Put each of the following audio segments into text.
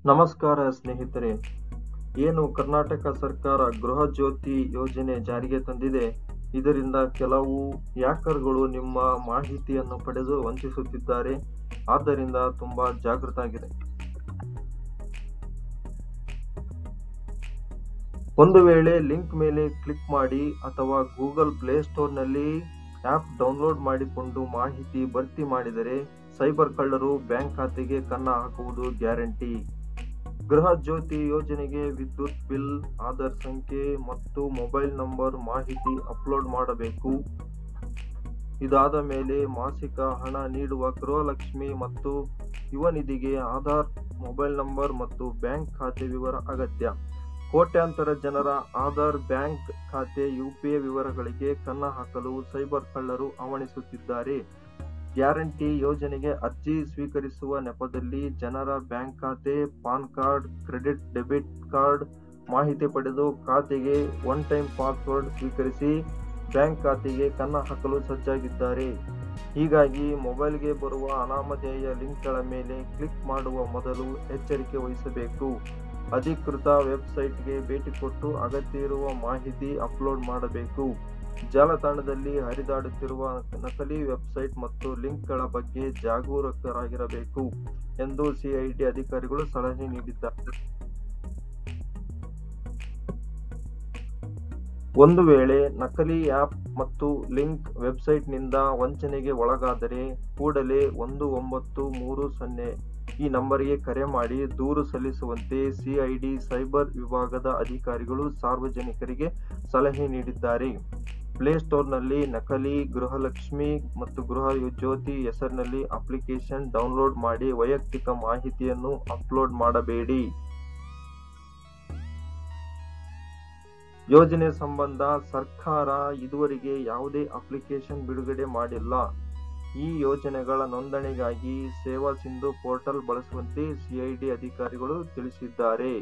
ನಮಸ್ಕಾರ ಸ್ನೇಹಿತರೆ ಏನು ಕರ್ನಾಟಕ ಸರ್ಕಾರ ಗೃಹ ಜ್ಯೋತಿ ಯೋಜನೆ ಜಾರಿಗೆ ತಂದಿದೆ ಇದರಿಂದ ಕೆಲವು ಹ್ಯಾಕರ್ಗಳು ನಿಮ್ಮ ಮಾಹಿತಿಯನ್ನು ಪಡೆದು ವಂಚಿಸುತ್ತಿದ್ದಾರೆ ಆದ್ದರಿಂದ ತುಂಬಾ ಜಾಗೃತ ಆಗಿದೆ ಒಂದು ವೇಳೆ ಲಿಂಕ್ ಮೇಲೆ ಕ್ಲಿಕ್ ಮಾಡಿ ಅಥವಾ ಗೂಗಲ್ ಪ್ಲೇಸ್ಟೋರ್ನಲ್ಲಿ ಆಪ್ ಡೌನ್ಲೋಡ್ ಮಾಡಿಕೊಂಡು ಮಾಹಿತಿ ಭರ್ತಿ ಮಾಡಿದರೆ ಸೈಬರ್ ಕಳ್ಳರು ಬ್ಯಾಂಕ್ ಖಾತೆಗೆ ಕನ್ನ ಹಾಕುವುದು ಗ್ಯಾರಂಟಿ ಗೃಹ ಜ್ಯೋತಿ ಯೋಜನೆಗೆ ವಿದ್ಯುತ್ ಬಿಲ್ ಆಧಾರ್ ಸಂಖ್ಯೆ ಮತ್ತು ಮೊಬೈಲ್ ನಂಬರ್ ಮಾಹಿತಿ ಅಪ್ಲೋಡ್ ಮಾಡಬೇಕು ಇದಾದ ಮೇಲೆ ಮಾಸಿಕ ಹಣ ನೀಡುವ ಗೃಹಲಕ್ಷ್ಮಿ ಮತ್ತು ಯುವ ನಿಧಿಗೆ ಆಧಾರ್ ಮೊಬೈಲ್ ನಂಬರ್ ಮತ್ತು ಬ್ಯಾಂಕ್ ಖಾತೆ ವಿವರ ಅಗತ್ಯ ಕೋಟ್ಯಾಂತರ ಜನರ ಆಧಾರ್ ಬ್ಯಾಂಕ್ ಖಾತೆ ಯುಪಿಐ ವಿವರಗಳಿಗೆ ಕನ್ನ ಹಾಕಲು ಸೈಬರ್ ಕಳ್ಳರು ಹವಣಿಸುತ್ತಿದ್ದಾರೆ ಗ್ಯಾರಂಟಿ ಯೋಜನೆಗೆ ಅರ್ಜಿ ಸ್ವೀಕರಿಸುವ ನೆಪದಲ್ಲಿ ಜನರ ಬ್ಯಾಂಕ್ ಖಾತೆ pan card credit debit card ಮಾಹಿತಿ ಪಡೆದು ಖಾತೆಗೆ ಒನ್ ಟೈಮ್ ಪಾಸ್ವರ್ಡ್ ಸ್ವೀಕರಿಸಿ ಬ್ಯಾಂಕ್ ಖಾತೆಗೆ ಕನ್ನ ಹಾಕಲು ಸಜ್ಜಾಗಿದ್ದಾರೆ ಹೀಗಾಗಿ ಮೊಬೈಲ್ಗೆ ಬರುವ ಅನಾಮಧೇಯ ಲಿಂಕ್ಗಳ ಮೇಲೆ ಕ್ಲಿಕ್ ಮಾಡುವ ಮೊದಲು ಎಚ್ಚರಿಕೆ ವಹಿಸಬೇಕು ಅಧಿಕೃತ ವೆಬ್ಸೈಟ್ಗೆ ಭೇಟಿ ಕೊಟ್ಟು ಅಗತ್ಯ ಇರುವ ಮಾಹಿತಿ ಅಪ್ಲೋಡ್ ಮಾಡಬೇಕು ಜಾಲತಾಣದಲ್ಲಿ ಹರಿದಾಡುತ್ತಿರುವ ನಕಲಿ ವೆಬ್ಸೈಟ್ ಮತ್ತು ಲಿಂಕ್ಗಳ ಬಗ್ಗೆ ಜಾಗರೂಕರಾಗಿರಬೇಕು ಎಂದು ಸಿಐಡಿ ಅಧಿಕಾರಿಗಳು ಸಲಹೆ ನೀಡಿದ್ದಾರೆ ಒಂದು ವೇಳೆ ನಕಲಿ ಆಪ್ ಮತ್ತು ಲಿಂಕ್ ವೆಬ್ಸೈಟ್ನಿಂದ ವಂಚನೆಗೆ ಒಳಗಾದರೆ ಕೂಡಲೇ ಒಂದು ಒಂಬತ್ತು ಮೂರು ಸೊನ್ನೆ ಈ ನಂಬರಿಗೆ ಕರೆ ಮಾಡಿ ದೂರು ಸಲ್ಲಿಸುವಂತೆ ಸಿಐಡಿ ಸೈಬರ್ ವಿಭಾಗದ ಅಧಿಕಾರಿಗಳು ಸಾರ್ವಜನಿಕರಿಗೆ ಸಲಹೆ ನೀಡಿದ್ದಾರೆ ಪ್ಲೇಸ್ಟೋರ್ನಲ್ಲಿ ನಕಲಿ ಗೃಹಲಕ್ಷ್ಮಿ ಮತ್ತು ಗೃಹ ಜ್ಯೋತಿ ಹೆಸರಿನಲ್ಲಿ ಅಪ್ಲಿಕೇಶನ್ ಡೌನ್ಲೋಡ್ ಮಾಡಿ ವೈಯಕ್ತಿಕ ಮಾಹಿತಿಯನ್ನು ಅಪ್ಲೋಡ್ ಮಾಡಬೇಡಿ ಯೋಜನೆ ಸಂಬಂಧ ಸರ್ಕಾರ ಇದುವರೆಗೆ ಯಾವುದೇ ಅಪ್ಲಿಕೇಶನ್ ಬಿಡುಗಡೆ ಮಾಡಿಲ್ಲ ಈ ಯೋಜನೆಗಳ ನೋಂದಣಿಗಾಗಿ ಸೇವಾ ಸಿಂಧು ಪೋರ್ಟಲ್ ಬಳಸುವಂತೆ ಸಿಐಡಿ ಅಧಿಕಾರಿಗಳು ತಿಳಿಸಿದ್ದಾರೆ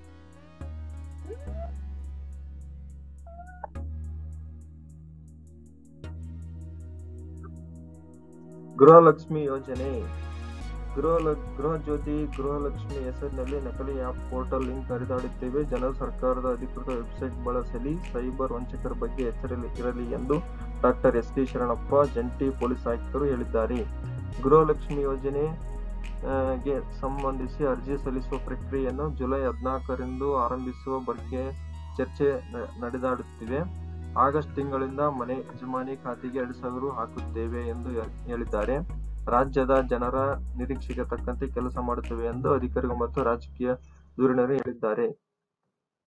ಗೃಹಲಕ್ಷ್ಮಿ ಯೋಜನೆ ಗೃಹ ಗೃಹ ಜ್ಯೋತಿ ಗೃಹಲಕ್ಷ್ಮಿ ಹೆಸರಿನಲ್ಲಿ ನಕಲಿ ಆಪ್ ಪೋರ್ಟಲ್ ಲಿಂಕ್ ಹರಿದಾಡುತ್ತೇವೆ ಜನರು ಸರ್ಕಾರದ ಅಧಿಕೃತ ವೆಬ್ಸೈಟ್ ಬಳಸಲಿ ಸೈಬರ್ ವಂಚಕರ ಬಗ್ಗೆ ಎಚ್ಚರ ಇರಲಿ ಎಂದು ಡಾಕ್ಟರ್ ಎಸ್ ಟಿ ಶರಣಪ್ಪ ಜಂಟಿ ಪೊಲೀಸ್ ಆಯುಕ್ತರು ಹೇಳಿದ್ದಾರೆ ಗೃಹಲಕ್ಷ್ಮಿ ಯೋಜನೆ ಗೆ ಸಂಬಂಧಿಸಿ ಅರ್ಜಿ ಸಲ್ಲಿಸುವ ಪ್ರಕ್ರಿಯೆಯನ್ನು ಜುಲೈ ಹದಿನಾಲ್ಕರಂದು ಆರಂಭಿಸುವ ಬಗ್ಗೆ ಚರ್ಚೆ ನಡೆದಾಡುತ್ತಿವೆ ಆಗಸ್ಟ್ ತಿಂಗಳಿಂದ ಮನೆ ಯಜಮಾನಿ ಖಾತೆಗೆ ಎರಡು ಸಾವಿರ ಹಾಕುತ್ತೇವೆ ಎಂದು ಹೇಳಿದ್ದಾರೆ ರಾಜ್ಯದ ಜನರ ನಿರೀಕ್ಷೆಗೆ ತಕ್ಕಂತೆ ಕೆಲಸ ಮಾಡುತ್ತೇವೆ ಎಂದು ಅಧಿಕಾರಿಗಳು ಮತ್ತು ರಾಜಕೀಯ ಧುರೀಣರು ಹೇಳಿದ್ದಾರೆ